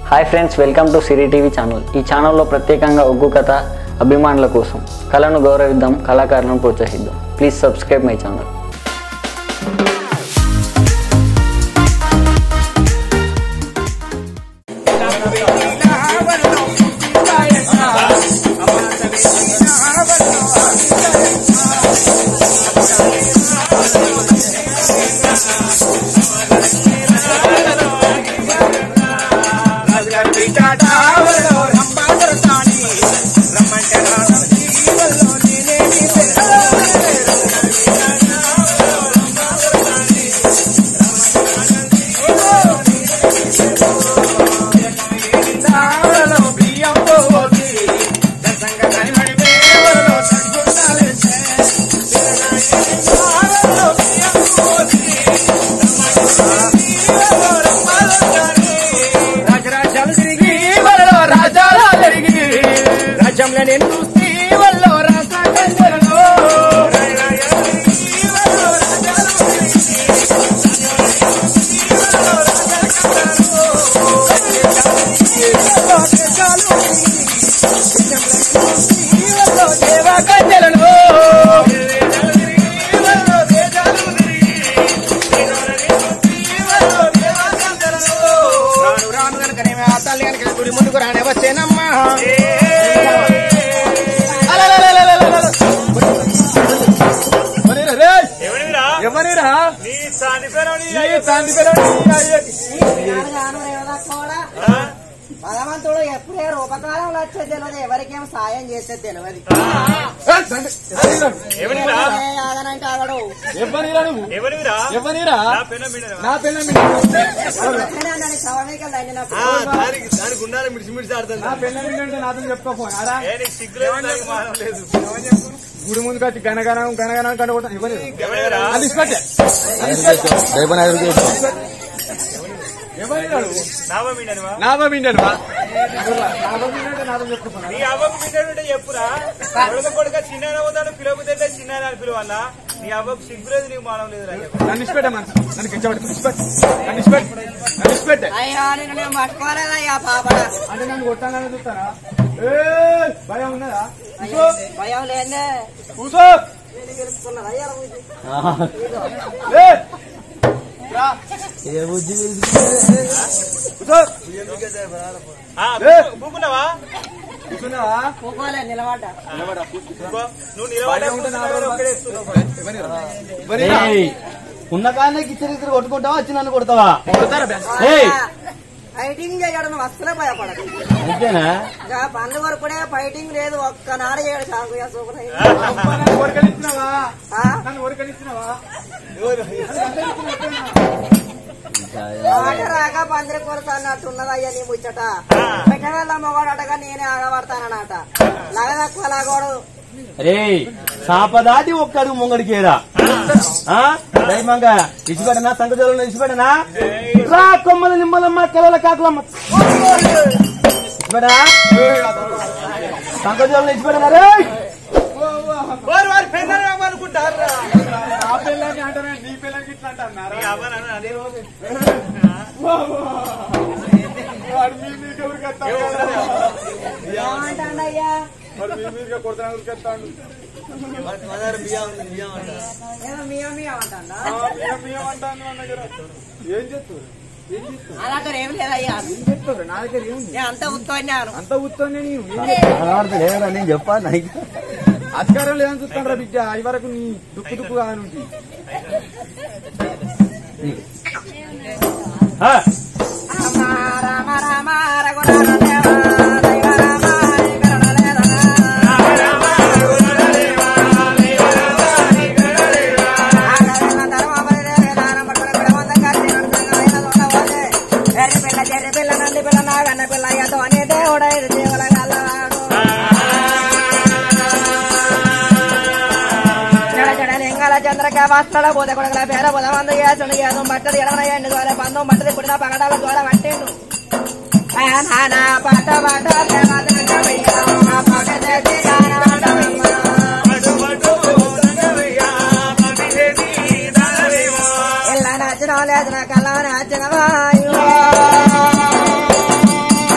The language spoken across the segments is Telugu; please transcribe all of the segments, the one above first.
Hi friends welcome to Siri TV channel ఈ ఛానల్లో ప్రత్యేకంగా ఒగ్గు కథ అభిమానుల కోసం కళను గౌరవిద్దాం కళాకారులను ప్రోత్సహిద్దాం ప్లీజ్ సబ్స్క్రైబ్ మై ఛానల్ రాజరాజ్యాలు తిరిగి వలలో రాజాలు తిరిగి రాజ్యంలో నేను చూస్తే వల్లో రాజా కంజరలో దేవా కంజరలో రాను రాను కనుకనేమే ఆ తల్లి కనుక గుడి ముందుకు రానే వచ్చేనమ్మా ఎవరివిరా? ఎవరిరా నీ చాంది పేరు నీ ఈ తండ్రి పేరు నీ అయ్యకి. ఆ? భగవంతుడు ఎప్పుడే రూపకాలంలో వచ్చేది తెలియదు ఎవరికేం సాయం చేసేది తెలియదు ఏ, తండ్రి, ఎవరిరా? ఎవరివిరా? ఆగనంటే ఆగడు ఎవరిరా నువ్వు ఎవరివిరా? ఎవరిరా నా పెన్న మీదనా? నా పిల్ల శవమేకలు తగ్గినప్పుడు నా పిల్ల అంటే నాతో చెప్పుకోపోనారా ఏ నీకు సిగ్గులేదు, నాకు మానం లేదు. గుడి ముందు కట్టి గనగనం గనగనం కంట కొడతాను ఎవరు ఎవరివిరా? అది ఇసుకొచ్చే ఎవరిరా నువ్వు నావ మీదనివా? నా బాబిండను నా బాబిండే నాతో చెప్పుకోపోనా నీ అవ్వకు మీదనుంటే చెప్పురా కొడుక కొడుక చిన్న అవుతాడు పిలవకుతుంటే చిన్న అని పిలవన్నా నీ అవ్వకు సిగ్గులేదు నీకు మానం లేదు రా చెప్పు. నన్ను ఇష్టపెట్ట మనసు నన్ను కించబెట్టు ఇష్టపెట్టు నన్ను ఇష్టపెట్టు నన్ను ఇష్టపెట్టే అయ్యా నేను నేను పట్టుకోలేదయ్యా పాపడ అంటే నన్ను కొట్టాలని చూస్తారా ఏ భయం ఉన్నదా కూసో భయం లేదే కూసో గెలుచుకున్నది అయ్యా ఏ రా కూసో ఆ, ఏ. కూకున్నావా? కూర్చున్నావా పోకోలే నిలబడ్డా కూకో. నువ్వు నిలబడే భయం ఉంటే నా కూర్చున్నావు, ఒక్కడే ఎత్తుతున్నావు. ఎవరిరా? ఎవరిరా? ఉన్న కాళ్ళే కిచ్చరి ఇద్దరు కొట్టుకుంటావా వచ్చి నన్ను కొడతావా కొడతారా బే? ఏయ్. ఫైటింగ్ చేయడం నువ్వు అస్సలే భయపడదు అంతేనా ఇంకా పండ్లు కొరకుడే ఫైటింగ్ లేదు ఒక్కనాడు చేయడు సాగు సూపర్ అబ్బా, నన్ను ఊరకనిచ్చినావా ఆ? నన్ను ఊరకనిచ్చినావా ఆట రాక పందిరి కొరత అన్నట్టున్నదయ్యా నీ ముచ్చట పెట్టవేళ్ళ మొగడటగా నేనే ఆగబడతానన్నట లగ తక్కువ లాగోడు రే సాప దాటి ఒక్కడు ముంగడికేరా దైమంగా ఇసుపెడనా సంగజోలను ఇసుపెడనా రా కొమ్మల నిమ్మలమ్మ కెలల కాకులమ్మ ఇసుపెడనా సంగజోలను ఇసుపెడనా రే వారు వారి పెన్నని అనుకుంటారా నా పిల్లకి అంటారా నీ పిల్లకి ఇట్లా అంటున్నారా నీ అవ్వనని అదే రోజు. వాడు మీ మీదకి ఎవరికి ఎత్తాడు? ఏమంటాడయ్యా వాడు మీ మీదకి కొడుతున్నా ఎవరికి ఎత్తాడు? ఏమో మియా మియా అంటాడా ఆ, బియ్యం బియ్యం అంటాను నా దగ్గర. ఏం చెప్తారు ఏం చెప్తారు అలాంటి ఏం లేదయ్యా ఏం చెప్తారు నా దగ్గర ఏముంది నేను అంతా ఉత్తన్నాను అంత ఉత్తనే నీవు ఏం చెప్తావు? లేదురా నేను చెప్పా నాకు అధికారం లేదని చూస్తాను రా బిడ్డ ఈ వరకు నీ దుక్కు దుక్కు కానుంది ఆ, రామ రామ రామ రఘురామ దేవా దైవ రామ చంద్రక వస్త్రల బోధ కొడగల పేర బోధ మందు ఏసుడు ఏదో మట్టడు ఎడన ఎండు దోర పందం మట్టది పుట్టిన పగడాల దోర పట్టేను నానా పాట పాట పాట ఎలా నచ్చిన లేదు నా కళ్ళ నచ్చిన వాయు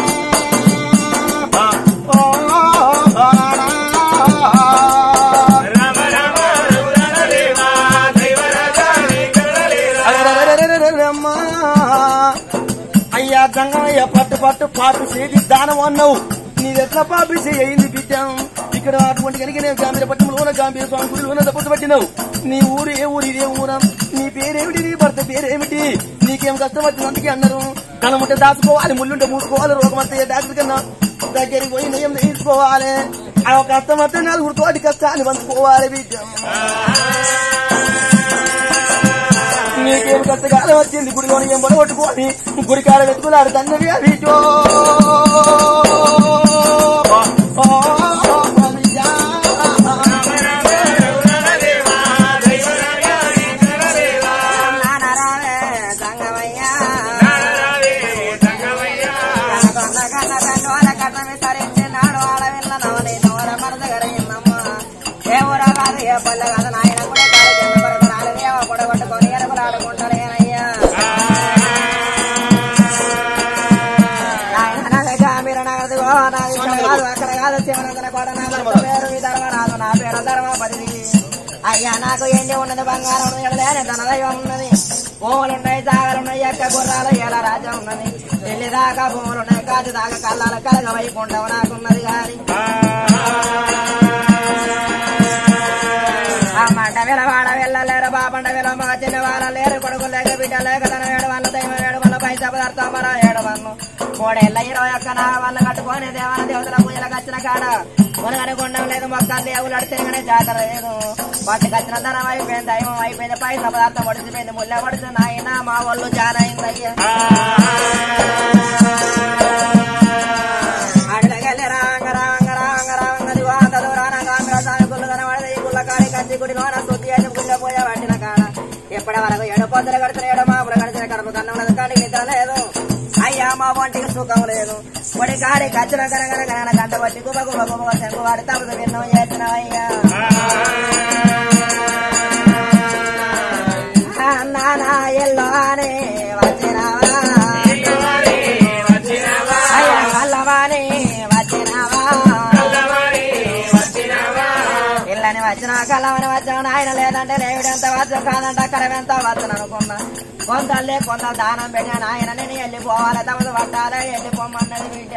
రామయ్య పట్టు పట్టు పాటు చేతి దానం అన్నావు నీదెట్లా పాపి చేయింది బిడ్డ ఇక్కడ అటువంటి కనుక నేను గాంభీర పట్టణంలోన గాంభీర స్వామి గుడిలోన తప్పదు పట్టినావు నీ ఊరు ఏ ఊరు ఇదే ఊరా నీ పేరేమిటి నీ భర్త పేరేమిటి నీకేం కష్టం వచ్చింది అందుకే అన్నారు కనముంటే దాచుకోవాలి ముళ్ళుంటే మూసుకోవాలి రోగం వస్తే డాక్టర్ కన్నా దగ్గరికి పోయి నయం తీసుకోవాలి ఆ కష్టం వస్తే నలుగురు తోటి కష్టాన్ని పంచుకోవాలి బిడ్డ నీకేం కష్టకాలం వచ్చింది గుడిలోని ఏం పడగొట్టుకొని గుడి కాడ వెతుకులాడు తండ్రి అవిటో నానరావే సంగమయ్య కన్న కన్న కన్నోల కన్నమి సరించినాడు ఆడవిల్ల నవని నోర మరద గరయ్యమ్మ ఏ ఊర కాదు ఏ పల్లె కాదు నాయన కూడా కాదు జన్మ కొరకు నాలుగు ఏవో పొడగొట్టుకొని ఎరుకులు ఆడుకుంటారేనయ్యా నాయన నాకు జామీర నగదు నాది ఇక్కడ కాదు అక్కడ కాదు శివనందన కోట నా భర్త పేరు విధర్మ రాదు నా పేరు ధర్మపతి అయ్యా నాకు ఎండి ఉన్నది బంగారం ఉన్నది ఎడలేని ధన దైవం ఉన్నది భూములున్నాయి జాగలున్నాయి ఎక్క గుర్రాలు ఎలా రాజ్యం ఉన్నది వెళ్ళి దాకా భూములున్నాయి కాదు దాకా కళ్ళాల కలగ వైకుంఠం నాకున్నది గాని ఆ మంట విలవాడ వెళ్ళలేరు బాబండ విలమ్మ చిన్న వాళ్ళ లేరు కొడుకు లేక బిడ్డ లేక తన ఏడు వాళ్ళ దైవం ఏడు వాళ్ళ పైసా పదార్థం మన ఏడు వాళ్ళు మూడేళ్ళ ఇరవై ఒక్క నా వాళ్ళు కట్టుకొని దేవాల దేవతల పూజలకు వచ్చిన కాడ మునగని గుండం లేదు మొక్కలు దేవులు అడితేగానే జాతర లేదు వాటికి వచ్చిన ధనం అయిపోయింది దైవం అయిపోయింది పైసా పదార్థం పడిచిపోయింది ముళ్ళ పడితే నాయన మా వాళ్ళు జారైంది అయ్యా అడగలే రాంగ రాంగ రాంగ రాంగ దివాత దూరాన గాంగ్ర సామి గుళ్ళు కనబడదు ఈ గుళ్ళ కాడి కంచి గుడి నోన శుద్ధి అని గుళ్ళ పోయే పట్టిన కాడ ఎప్పటి వరకు ఏడు పొద్దులు కడుతున్న ఏడు మాపులు కడిచిన కడుపు కన్నం కాడి నిద్ర లేదు అయ్యా మా వంటికి సుఖం లేదు పొడి కాడి కచ్చిన కనగన కన గంట పట్టి గుబ గుబ గుబ శంకు వాడి తమకు విన్నం చేసిన అయ్యా నానా ఎల్లో అని వచ్చినావా అయ్యా కల్లవాని వచ్చినావా పిల్లని వచ్చినా కళ్ళమని వచ్చిన ఆయన లేదంటే దేవుడు ఎంత వచ్చు కాదంటే అక్కడ ఎంత వచ్చను అనుకున్నా కొందలే కొంత దానం పెట్టాను ఆయన నేను వెళ్ళిపోవాలి తమదు పట్టాలి వెళ్ళిపోమన్నది బిడ్డ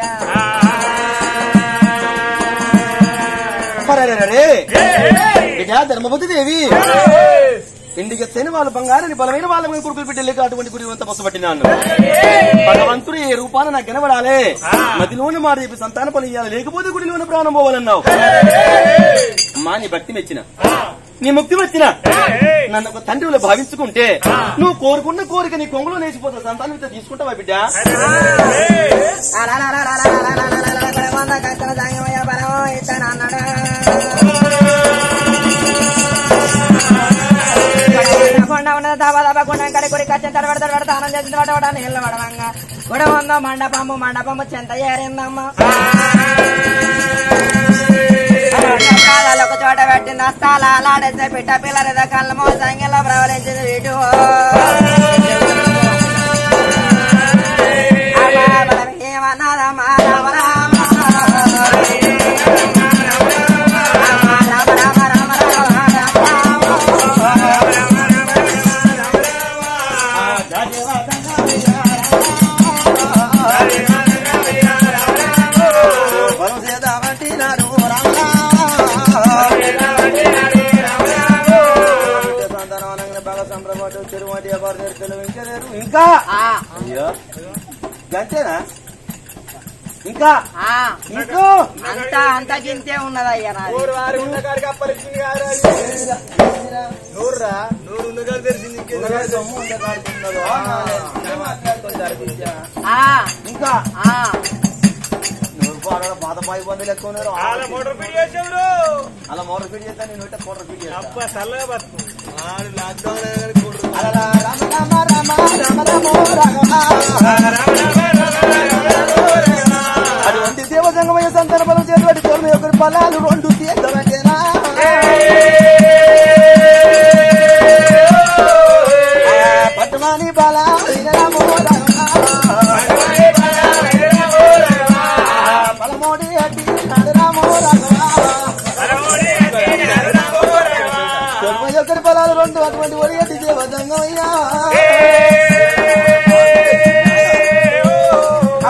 బిడ్డ ధర్మపతి దేవి ఇంటికి ఎత్తైన వాళ్ళు బంగారాన్ని బలమైన వాళ్ళ మీద కొడుకులు బిడ్డలేక అటువంటి గుడి అంతా బసపట్టినాను భగవంతుడు ఏ రూపాన నాకు కనబడాలే మదిలోని మాట చెప్పి సంతాన పని ఇవ్వాలి లేకపోతే గుడిలోని ప్రాణం పోవాలన్నావు అమ్మా నీ భక్తి మెచ్చిన నీ ముక్తి వచ్చిన నన్ను ఒక తండ్రిలో భావించుకుంటే నువ్వు కోరుకున్న కోరిక నీ కొంగులో నేసిపోతా సంతానం ఇస్తే తీసుకుంటావా బిడ్డ వంద కత్తన సంగమయ్య బలమో ఇతను అన్నాడు కొండ ఉన్నది దబ దబ కొండ కడి గుడి కచ్చిన తడబడి తడబడి తానం చేసిన పడవడ నీళ్ళు పడవంగా గుడ ఉందో మండపము మండపము చెంత ఏరిందమ్మ ఒక చోట పెట్టింది అస్తాలు అలాడేసే పిట్ట పిల్లల కళ్ళ మోసంగిలో ప్రవరించింది వీటు ఏమన్నారమ్మా రామ రామ రామ రామ రామ రామ వరం చేద్దామంటే నాడు సంతానం అనగానే బాగా సంబరపడ్డ చెరువు అంటే ఎవరు నేర్చుకోలేరు ఇంకా లేరు ఇంకా అయ్యో గంటేనా ఇంకా ఆ, ఇంకో అంతా అంతా గింతే ఉన్నదయ్యా నాది నూరు వారి ఉన్న కాడికి అప్పలిచ్చింది కాదు నూరు రా నూరు ఉన్న కాడికి తెలిసింది ఇంకేదో సొమ్ము ఉండే కాడికి ఉన్నదో. మాట్లాడుకొని జరిపించా. ఆ, ఇంకా ఆ, నూరు పాడల పాత పాయి బంధువులు ఎక్కువ ఉన్నారు వాళ్ళ మోటార్ ఫిట్ చేసేవారు అలా మోటార్ ఫీడ్ చేస్తా నేను ఇట్ట మోటార్ ఫీడ్ చేస్తా అబ్బా చల్లగా బతుకు ఆడు లాక్డౌన్ అలా రామ రామ రామ రామ రామ రామ అటువంటి దేవజంగమయ్య సంతాన బలం చేతుడి తొమ్మిది ఒకరి ఫలాలు రెండు తీర్థమంటేనా పట్టుమాని బల రామో బలమోడి అడ్డి రామో తొమ్మిది ఒకరి ఫలాలు రెండు అటువంటి ఒడి అడ్డి దేవజంగమయ్యా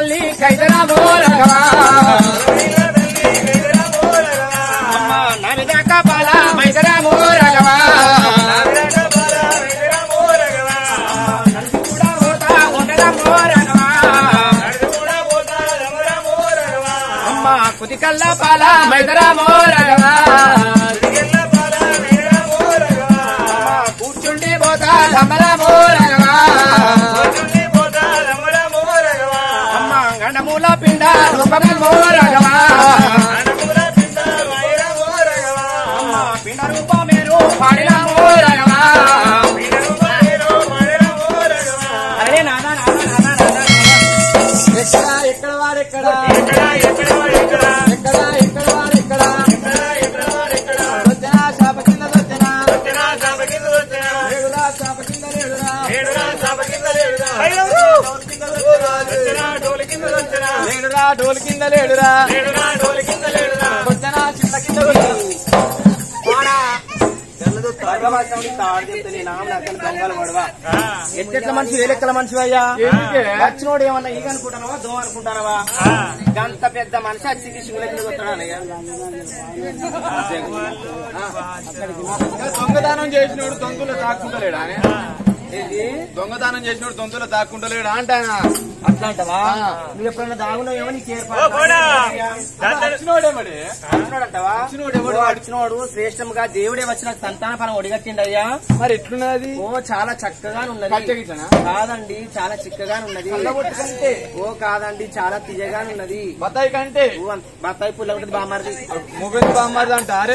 తల్లి కైదరామో రగవా అమ్మ నమిద కపాల మైదరామో రగవా కూడా పోతా ఉండరామో రగవా అమ్మ కుదికల్ల పాల మైదరామో రగవా కూర్చుండి పోతా ధమరామో రగవా అమ్మ గండమూల పిండ రూపమో రగవా అమ్మ పిండ రూపమేరు పాడినామో రగవా అరే నానా నానా నానా నానా ఎక్కడ ఎక్కడ వారెక్కడ ఎక్కడ ఎక్కడ వారెక్కడ వచ్చనా శాప కింద వచ్చనా లేడురా శాప కింద లేడురా లేడురా డోలు కింద లేడురా వచ్చనా చిన్న కింద వచ్చనా ఎట్ల మనిషి వేలెక్కల మనిషి అయ్యా వచ్చినోడు ఏమన్నా ఈగ అనుకుంటానవా దో అనుకుంటానవా గంత పెద్ద మనిషి వచ్చి శివుల కింద కొట్టాడనయ్యా దొంగదానం చేసినోడు దొంగలు దాక్కుంటలేడా అని? దొంగదానం చేసినోడు దొంగలు దాక్కుంటలేడా అంటాయన అట్లా అంటావా నువ్వు ఎప్పుడన్నా దాగున్నావేమో నీకు వచ్చినోడే మరి అంటావా వచ్చినోడు శ్రేష్టముగా దేవుడే వచ్చిన సంతాన ఫలం ఒడిగట్టిండి అయ్యా మరి ఎట్లున్నది ఓ చాలా చక్కగా ఉన్నది పచ్చగిట్లనా? కాదండి చాలా చిక్కగా ఉన్నది కంటే ఓ కాదండి చాలా తీయగా ఉన్నది బత్తాయి కంటే ఓ అంత- బత్తాయి పుల్ల ఉంటుంది బామ్మది మొబైల్ బామ్మది అంట అరే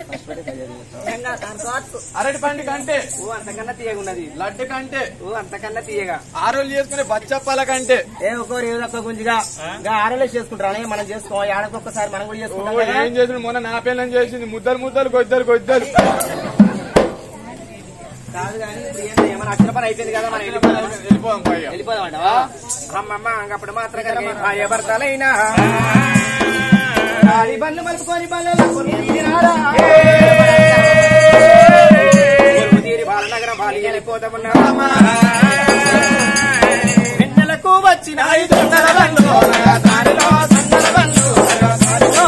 అరటి పండు కంటే ఓ అంతకన్నా తీయగా ఉన్నది లడ్డు కంటే ఓ అంతకన్నా తీయగా ఆరోలు చేసుకునే బచ్చప్పాల కంటే ఏ ఒక్కరు ఏదో ఒక్క గుంజిగా ఇంకా ఆడలే చేసుకుంటారా మనం చేసుకో ఏడకొక్కసారి మనం కూడా ఓ, చేసుకుంటాం కదా. ఏం చేసిన మొన్న నా పిల్లని చేసింది ముద్దలు ముద్దలు గొద్దలు గొద్దలు కాదు కానీ ఇప్పుడు ఏంటి, ఏమన్నా అక్షర పని అయిపోయింది కదా మనం వెళ్ళిపోదాం వెళ్ళిపోదాం పైగా వెళ్ళిపోదామంటావా అమ్మమ్మ అప్పుడు మాత్రం కదా భార్య భర్తలైనా గాలి బండ్లు మలుపుకొని బల్లెల కొలువు తీరారా. కొలువు తీరి బాలనగరం బాలి వెళ్ళిపోతామన్నా వెన్నెలకు వచ్చిన ఐదు వందల బండ్లు దారిలో సందల బండ్లు దారిలో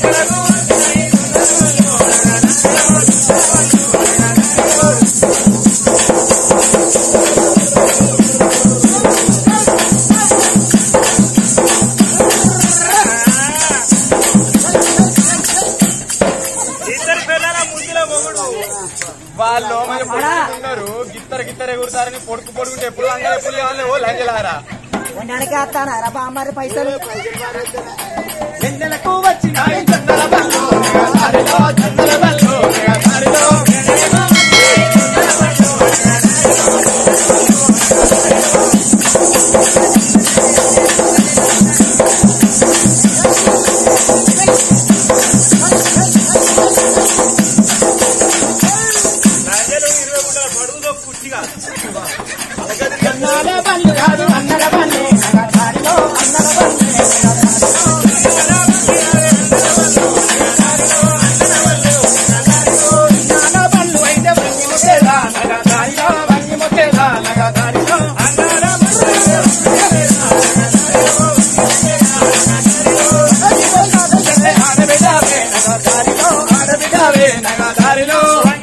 ఇద్దరు పిల్లల ముందులో మొగుడు వాళ్ళు మరి ఉన్నారు గిత్తర గిత్తర ఎగురుతారని పొడుకు పొడుకుంటే ఎప్పుడు అందరూ ఎప్పుడు లేవాలి ఓ లంజలారా ఉండడానికి వస్తానారా బామ్మారి పైసలు వెన్నెలకు వచ్చిన ఐదు వందల బండ్లు దారిలో సందల బండ్లు దారిలో ప్రజలు ఇరవై గుంటల పడుగుతో కుర్చీగా అన్నల బండ్లు కాదు అన్నల బండ్లు దారిలో అన్నల బండ్లు అన్నల బండ్లు అయితే బంగి ముఖేలా నగ దారిలో బంగి ముఖేలా నగ దారిలో ఆడబిడ్డవే నగ దారిలో ఆడబిడ్డవే నగ దారిలో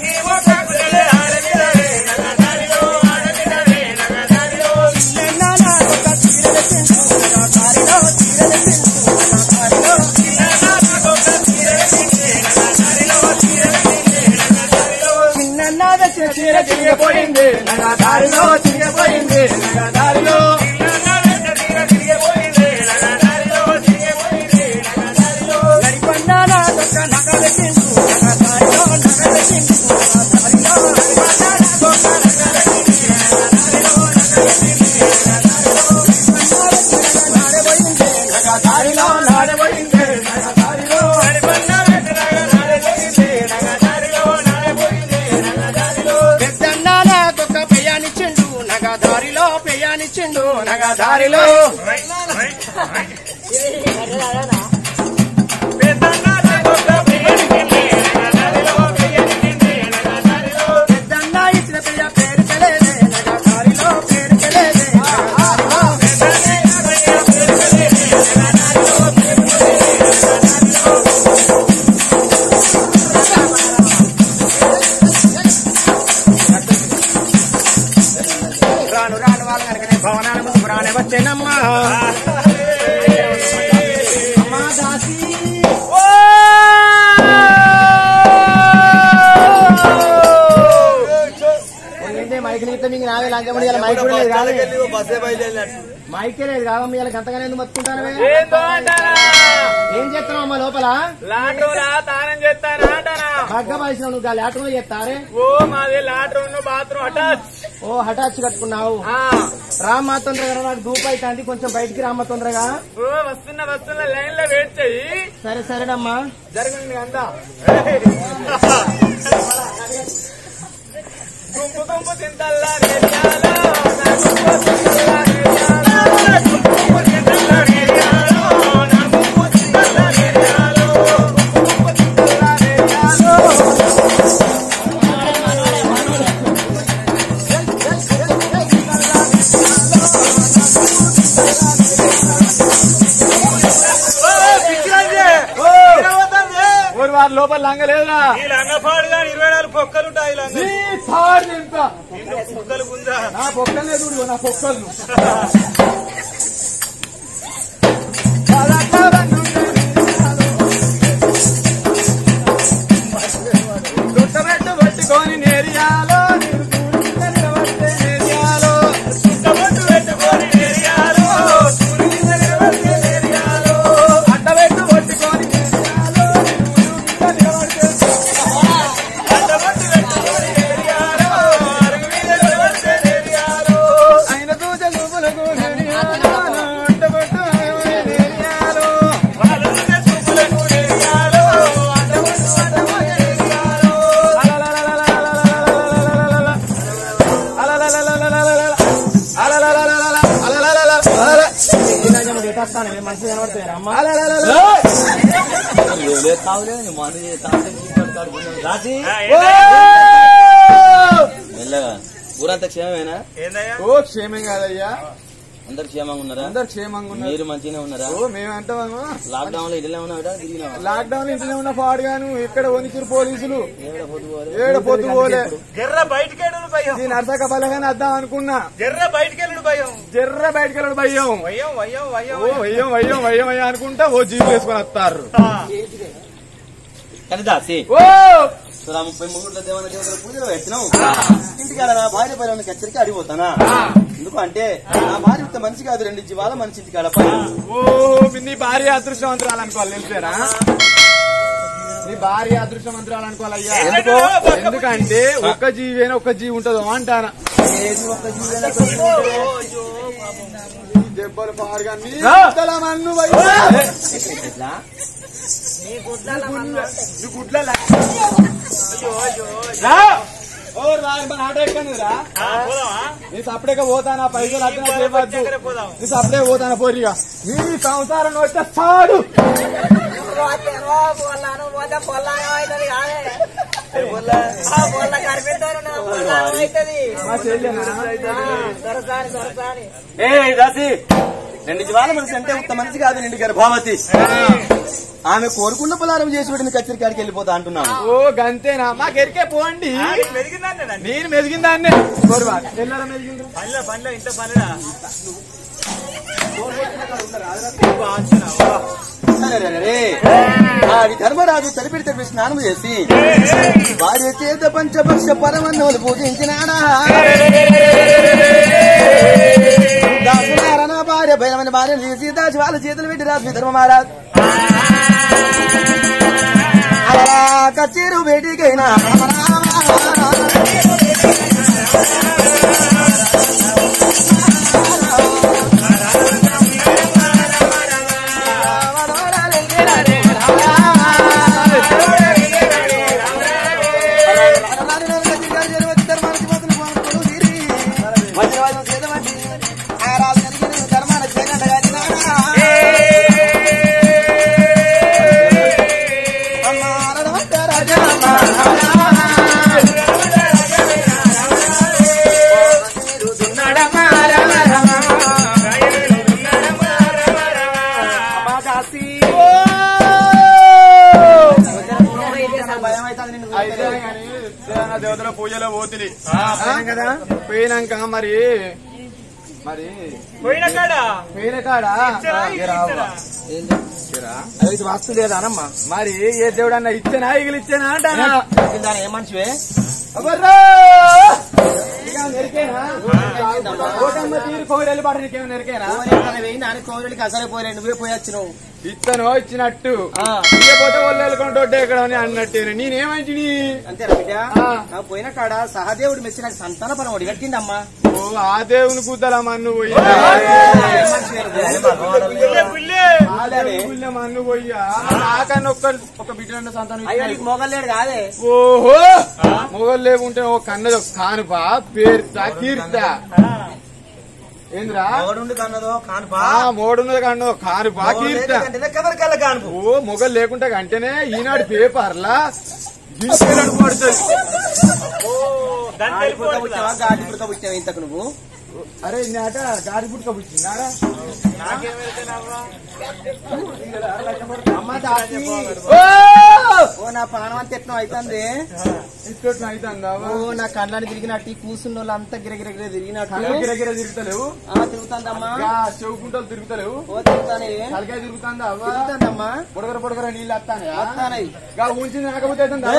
చిన్ననాద చీర చిరిగిపోయింది నగ దారిలో చిరిగిపోయింది నగ దారిలో నడిపన్నా నా దొక్క నగల చింపు నగ దారిలో నగల చింపు నగ దారిలో నగ దారిలో నాడబడింది నగ దారిలో పెద్దన్న నాకొక పెయానిచ్చిండు నగ దారిలో పెయానిచ్చిండు నగ దారిలో పెద్దన్న ఇచ్చిన పెయ్య పేరు తెలియదే నగ దారిలో పేరు తెలియదే నగ దారిలో వచ్చేనమ్మా అమ్మా దాసి ఏంటి మైక్ ఇస్తే మీకు నావే లంచమని ఇలా మైక్ కూడా లేదు కాదు బస్సే బయలుదేరినట్టు మైకే లేదు కాదమ్మా ఇలా గంతగానే ఎందుకు బతుకుంటానవే ఏందో అంటారా ఏం చేస్తున్నావు అమ్మా లోపల లాట్రూలా తానం చేస్తానా అంటానా బగ్గ పలిసిన నువ్వు గా లేటర్లో చేస్తారే ఓ మాది లాట్రూమ్ బాత్రూమ్ అటాచ్ ఓ హఠాచ్ కట్టుకున్నావు ఆ, రామ్మ తొందరగా నాకు దూపు అవుతుంది కొంచెం బయటికి రామ్మ తొందరగా ఓ వస్తున్నా వస్తున్నా లైన్ లో వెయిట్ చెయ్యి సరే సరేనమ్మా జరగండి అందా గుంపు గుంపు తింటల్లా నేర్చాలో, నా గుంపు తింటల్లా నేర్చాలో, గుంపు తింటల్లా నేర్చాలో, నా గుంపు తింటల్లా నేర్చాలో, గుంపు తింటల్లా నేర్చాలో. ఊరు వారి లోపల లంగలేదురా ఈ లంగపాడు కానీ ఇరవై నాలుగు పొక్కలు ఉంటాయి లంగ పొక్కలు గుంజా నా పొక్కలే చూడు నా పొక్కలు చుట్టబెట్టు పట్టుకొని నేరియాలో నీరు చూడించిన నిలబడితే నేరియాలో చుట్టబొట్టు పెట్టుకొని నేరియాలో సూర్యుని నిలబడితే నేరియాలో అడ్డబెట్టు పట్టుకొని నేరియాలో నీరు చూడించిన నిలబడితే అడ్డబొట్టు పెట్టుకొని నేరియాలో అరుగు మీద నిలబడితే నేరియాలో ఆయన దూజ చూపులకు నేరియాలో అడ్డబెట్టు నేరియాలో వాళ్ళున్న చూపులకు నేరియాలో అడ్డబొట్టు అడ్డబొట్టు నేరియాలో మంచిగా కనబడుతుంది అమ్మా రాజీ ఆ, ఏందయ్యా? మెల్లగా ఊరంతా క్షేమమేనా ఏందయ్యా ఓ క్షేమం కాదయ్యా అందరు క్షేమంగా ఉన్నారా అందరు క్షేమంగా ఉన్నారు మీరు మంచిగానే ఉన్నారా ఓ మేమంటామా లాక్డౌన్ లో ఇళ్ళనే ఉన్నాడా తిరిగినావా లాక్డౌన్ ఇంట్లోనే ఉన్న పాడుగాను ఇక్కడ వణికిరు పోలీసులు ఏడ పొద్దు పోలే? ఏడ పొద్దు పోలే జర్ర బయటికెళ్ళడు భయం నేను అర్థక బలగానే వద్దాం అనుకున్నా జర్ర బయటికెళ్ళడు భయం జర్ర బయటకు వెళ్ళడు భయం వయ్యం వయ్యం వయ్యం ఓ వయ్యం వయ్యం వయ్యం వయ్యం అనుకుంటా ఓ జీపు వేసుకొని వస్తారు ఆ. కానీ దాసి ఓ సో ఆ ముప్పై మూడు దేవన దేవతల పూజలు పెట్టినావు ఇంటికాడ నా భార్య పైన కచ్చరికి అడిగిపోతానా ఎందుకు అంటే నా భార్య ఇంత మనిషి కాదు రెండు జీవాల మనిషి ఇంటికాడ పని ఓ నీ భార్య అదృష్టవంతురాలు అనుకోవాలి తెలిసారా నీ భార్య అదృష్టవంతురాలు అనుకోవాలయ్యా ఎందుకు? ఎందుకంటే ఒక్క జీవేనా ఒక్క జీవి ఉంటుందో అంటానా ఏది ఒక్క జీవైనా ఈ దెబ్బలు పాడుగా నీ గుడ్డల మన్ను వయ్య. ఎట్లా? నీ గుడ్ల లెక్క. రా. ఓ రా మన ఆటో ఎక్కను రా ఆ, పోదామా నీ సపరేక పోతానా పైసలు అట్లా ఈ చేయవద్దు దగ్గర పోదాం నీ సపరే పోతానా పోరిగా నీ సంసారం వచ్చేస్తాడు పొల్లాను పోతే పొల్లాను అవుతుంది కాదే ఆ పొల్ల కనిపిస్తారు నా పొల్లాను అవుతుంది మా చెల్లెనా దొరసాని దొరసాని ఏ దాసి రెండు జీవాల మనిషి అంటే ఒక్క మనిషి కాదు నిండు గర్భావతి ఆమె కోరుకున్న పొలారం చేసి పెట్టిన కచ్చరి కాడికి వెళ్ళిపోతా అంటున్నాను ఓ గంతేనా మాకు ఎరికే పోండి ఆ, నీకు మెరిగిందాన్నే దాన్ని. నేను మెదిగిందాన్నే గొడవ ఎల్లరా మెదిగిండ్రు పనిలో పనిలో ఇంత పనిరా సరే రే, రే. ఆడి ధర్మరాజు తలిపిడి తలిపి స్నానం చేసి భార్య చేత పంచపక్ష పరమన్నోలు పూజించినాడా దాసులారా నా భార్య భైరవని భార్య తీసి దాచి వాళ్ళ చేతులు పెట్టి రాజు ధర్మమారాజ్ అలా కచ్చేరు బేటికైనా అయితే కానీ దేవన దేవతల పూజలో పోతుంది కదా పోయినాక మరి మరి పోయిన కాడ వేరే కాడ ఇచ్చారా, ఇక రావుగా. ఇచ్చారా? అవి ఇది వస్తు లేదానమ్మా మరి ఏ దేవుడు అన్న ఇచ్చానా ఇగిలి ఇచ్చానా అంటానా దాని ఏ మనిషివే అబ్బర్రా! ఇక నెరికేనా కోటమ్మ తీరు కోడలి పాట నీకేమో నెరికేనా వెయ్యి నాని కోవిడికి అసలే పోయి నువ్వే పోయి వచ్చినావు ఇత్తను ఇచ్చినట్టు ఆ. ఇకపోతే వాళ్ళు వెళ్ళుకుంటే ఇక్కడ అన్నట్టు నేనేమంచి అంతేనా బిడ్డ ఆ. నా పోయిన కాడ సహదేవుడు మెచ్చి నాకు సంతాన పరం ఒడి కట్టిందమ్మా ఓ ఆ దేవుని కూతల మన్ను పోయి గుల్లె, గుల్లె. ఆ దేవుని గుళ్ళె మన్ను పోయ్యా నాకన్నా ఒక్క ఒక బిడ్డ సంతానం అయ్యో ఇచ్చినాడు. నీకు మొగలేడు కాదే ఓహో మొగలు లేకుంటే ఓ కన్నది ఒక కానుపా పేరుతా కీర్తా ఏంద్రా మొగడుండి కన్నదో కానుపా ఆ మోడున్నది కన్నది ఒక కానుపా కీర్తా కవర్ కళ్ళ కానుపు ఓ మొగలు లేకుంటే అంటేనే ఈనాడు పేపర్లా గింజలు పడుతుంది ఓ, దాన్ని ఆడిపుడక తెలిపోతుందా? పుట్టావా గాడి పుడక పుట్టావా ఇంతకు నువ్వు అరే నేట గాడి పుట్టుక పుట్టిందారా అమ్మ దాసి ఓ ఓ నా ప్రాణం అంత ఎట్నో అవుతుంది ఇట్లా అవుతుందా ఓ నా కళ్ళని తిరిగినట్టు ఈ కూసున్న వాళ్ళంతా గిరగిరగిర తిరిగినట్టు కళ్ళ గిరగిర తిరుగుతలేవు ఆ తిరుగుతుందమ్మా గా చెవుకుంటలు తిరుగుతలేవు ఓ తిరుగుతానే తలకాయ తిరుగుతుందా అవ్వ తిరుగుతుందమ్మా పొడగర పొడగర నీళ్ళు వస్తానే వస్తానయ్ గా ఉంచింది నాకపోతే అవుతుందా?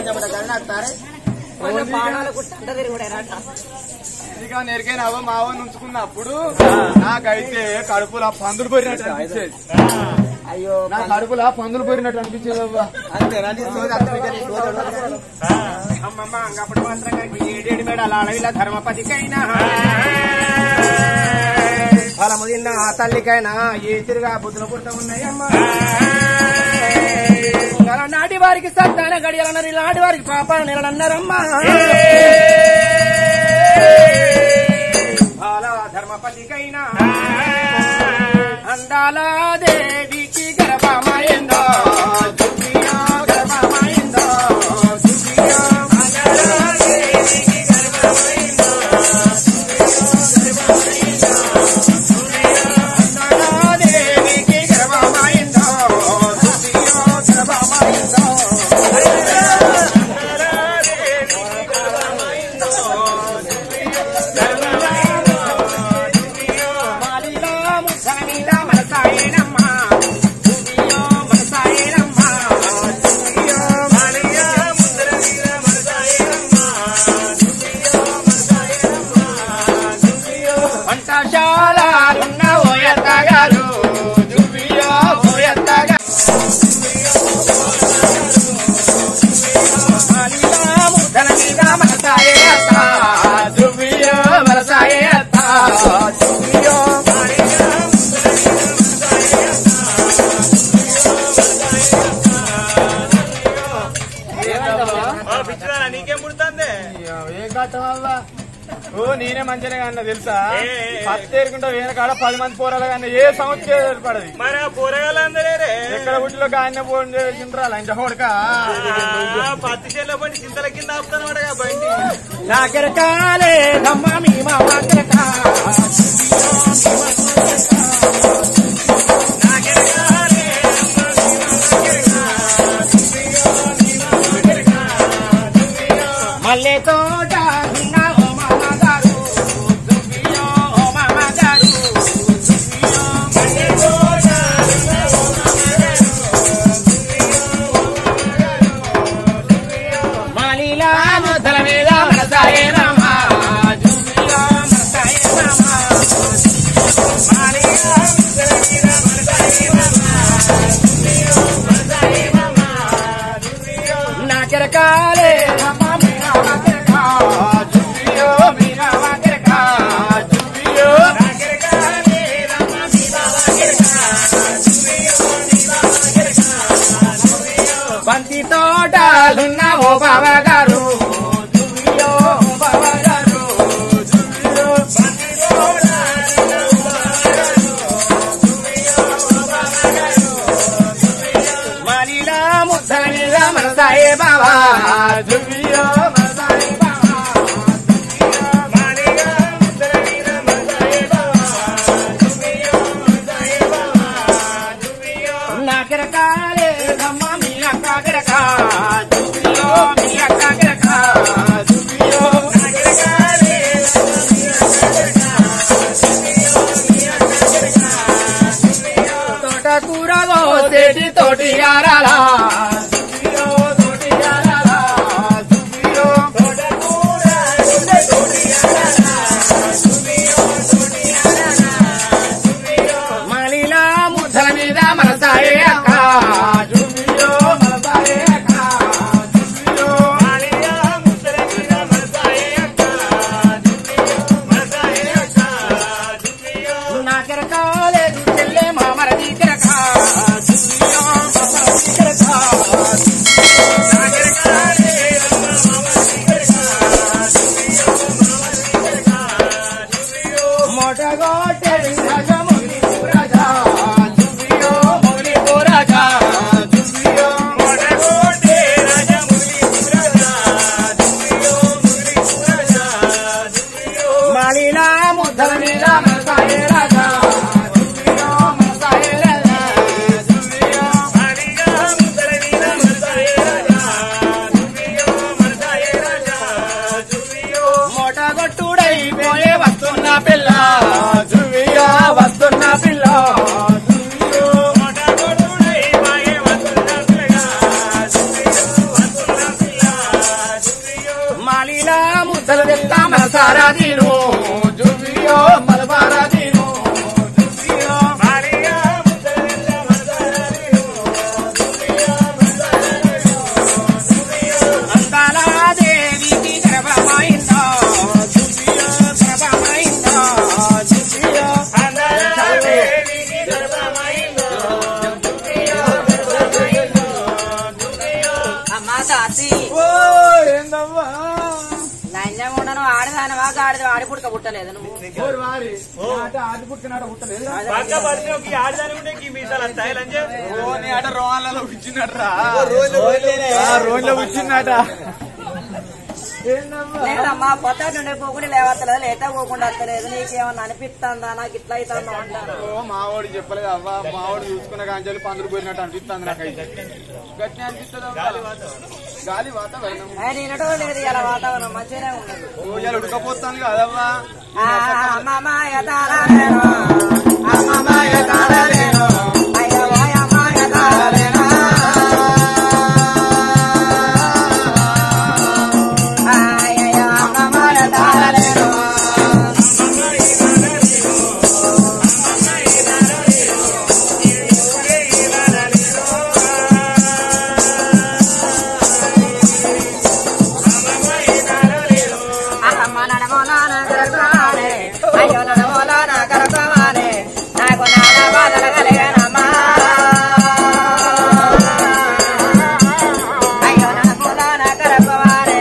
ఇక నెరికైన అవ్వ మావని ఉంచుకున్నప్పుడు నాకైతే కడుపులో పందులు పోయినట్టు అనిపించేది అయ్యో నా కడుపులో పందులు పోయినట్టు అనిపించేది అవ్వ అంతేనా నీ సోది అంత బిడ్డ, నీ సోది అడగదు. అమ్మమ్మ అంగప్పుడు మాత్రం గారికి ఏడేడు మేడాల అడవిల ధర్మపతికైనా ఫలము తిన్న ఆ తల్లికైనా ఏ తిరుగా బుద్ధులు పుట్ట ఉన్నాయమ్మా నాటి వారికి సత్తాన గడియాలన్నారు ఇలాంటి వారికి పాపాల నిలనన్నారమ్మా బాల ధర్మపతికైనా అందాల దేవికి గర్భమాయిందో దుర్గియో గర్భమాయిందో దుర్గియో అందాల దేవికి గర్భమాయిందో అందాల దేవికి గర్భమాయిందో దుర్గియో గర్భమాయిందో మాలిలో ముసల మీద మనసాయేనమ్మా దుర్గియో మనసాయేనమ్మా దుర్గియో మాలిలో ముసల మీద మనసాయేనమ్మా దుర్గియో మనసాయేనమ్మా దుర్గియో వంటశాలలున్న ఓయత్తగారు దుర్గియో ఓయత్తగారు మాలిలో ముసల మీద మనసాయే అత్త దుర్గియో మనసాయే అత్త దుర్గియో మాలిలో నీకేం పుడుతుంది ఏం కట్టం అవ్వ ఓ నేనే మంచిగా అన్న తెలుసా ఏ, ఏ, ఏ. పత్తి ఏరుకుంటా వేరే కాడ పది మంది పోరాలు కానీ ఏ సంవత్సరం ఏర్పడది మరి ఆ కూరగాయలందరే ఎక్కడ పుట్టిలో గాయన పోని చేసిండ్రా లంచ హోడక పత్తి చేలో పడి చింతల కింద ఆపుతాను బండి నాకెరకాలే నమ్మ మీ మామ మల్లె తోట ఉన్న ఓ మామ గారు దుబ్బియో ఓ మామ గారు దుబ్బియో మల్లె తోట ఉన్న ఓ మామ గారు మాలీలా ముద్దల మీద మనసాయే రామ జుమిలా మనసాయే రామ మాలీలా ముద్దల మీద మనసాయే రామ జుమిలా మనసాయే రామ నాకెరకాలే రామ మీరా వాకెరకా జుమియో మీరా వాకెరకా జుమియో నాకెరకాలే రామ మీరా వాకెరకా జుమియో మీరా వాకెరకా బంతి తోటలున్న ఓ బాబా గారు దువ్వియో ఓ బాబా గారు దువ్వియో బంతి తోటలున్న ఓ బాబా గారు దువ్వియో ఓ బాబా గారు దువ్వియో మాలిలా ముద్దల మీద మనసాయే బాబా దువ్వియో మనసాయే బాబా దువ్వియో మాలిలా ముద్దల మీద మనసాయే బాబా దువ్వియో మనసాయే బాబా దువ్వియో నాకెరకాలే రమ్మ మీ అక్క కెరక దువ్వియో మీ అక్క కెరక దువ్వియో నాకెరకాలే రమ్మ మీ అక్క కెరక ముద్దల మీద మనసాయే రాజా దువ్వియో మనసాయే రాజా దువ్వియో మోటగొట్టుడై పోయే వస్తున్న పిల్ల దువ్వియో వస్తున్న పిల్ల దువ్వియో మాలీలా ముద్దలు తెస్తా మనసారా తీను దువ్వియో మలబారా తీను దువ్వియో అందాల దేవికి గర్భమైందో దువ్వియో గర్భమైందో దువ్వియో అమ్మా దాసి ఓ ఏందమ్మా లంజం ఉండను ఆడదానవా గాడిద ఆడి పుడక పుట్టలేదు నువ్వు ఓరి వారి అంటే ఆది పుట్టినాడ పుట్టలేదు ఓ నీ అట రోహాలలో కూర్చున్నట్రా రోజులో వచ్చిందట ఏందమ్మా లేదమ్మా పొద్దు నుండి పోకుండా లేవత్తలేదు లేత పోకుండా వస్తలేదు నీకేమన్నా అనిపిస్తుందా నాకు ఇట్లా అవుతుందో అంటాను ఓ మావాడు చెప్పలేదు అవ్వ మావాడు చూసుకున్న కాంచాలు పందులు పోయినట్టు అనిపిస్తుంది నాకైతే గట్టి అనిపిస్తుంది గాలి వాతావరణం ఆయన వినటం లేదు ఇలా వాతావరణం మంచిగానే ఉన్నది ఓ ఇలా ఉడకపోతాను కదవ్వా ఆ, అమ్మమ్మాయ తాళలేను, అమ్మమ్మాయ తాళలేను, అయ్యో అమ్మమ్మాయ తాళలేను. అయ్యయ్యో అమ్మమ్మాయ తాళలేను. అమ్మ నడమోలాన కరకమానే, అయ్యో నడమోలాన కరకమానే, నాకు నానా బాధలు కలిగేనమ్మా. అయ్యో నడమోలాన కరకమానే,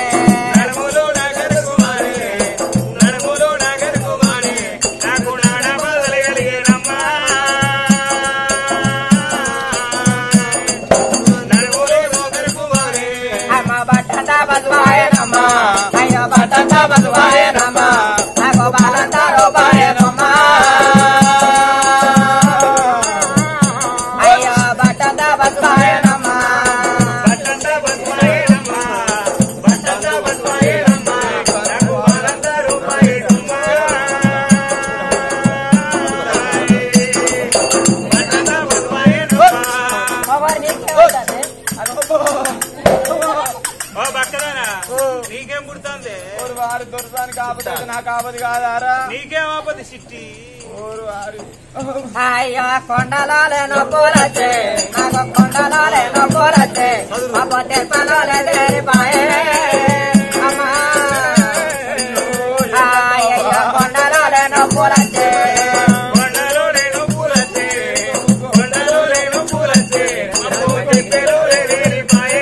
అమ్మ బట్టంతా బతువాయనమ్మా, అయ్యో బట్టంతా బతువాయనమ్మా, నాకు బాలంతా రూపాయనమ్మా. అయ్యో బట్టంతా బతువాయనమ్మా. ఎవరు నీకేమవుతుంది? నీకేం పుడుతుంది ఓరు వారు దొరసానికి ఆపద అయితే నాకు ఆపద కాదారా నీకేం ఆపది సిట్టి ఓరు వారు అయ్యో కొండలాలే నొప్పులొచ్చే నాకు కొండలాలే నొప్పులొచ్చే అబ్బో తెప్పలోలే దేరిపాయే అమ్మా అయ్యయ్యో కొండలాలే నొప్పులొచ్చే కొండలో నేను పూలచ్చే కొండలో నేను పూలచ్చే అబ్బో చెట్టెలో రేరిపాయే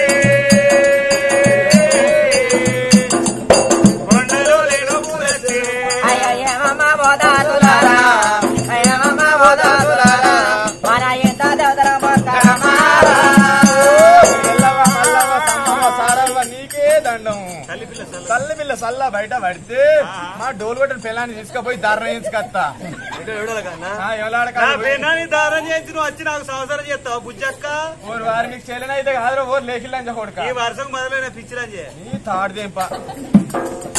కొండలో నేను పూలచ్చే అయ్యయ్యమ్మ బోధాతులారా అయ్యమ్మ బోధాతులారా మన ఇంత దేవతల మొక్కరమ్మా మల్లవ్వ, మల్లవ్వ, సమ్మవ్వ, సారవ్వ, నీకే దండం తల్లి పిల్ల సల్ల బయట పడితే మా డోలు కొట్టిన పిల్లాన్ని తీసుకుపోయి ధర్న వేయించుకొస్తా ఆ, ఎవలాడ నా కాదు. పెన్నాన్ని దారం చేసి నువ్వు వచ్చి నాకు సంవత్సరం చేస్తావు బుజ్జక్క ఓరు వారు నీకు చెల్లెనైతే కాదురా ఓరు లేకిల్లని కొడుక ఈ వర్షం మొదలైన పిచ్చిరంజే నీ తాడుదేంప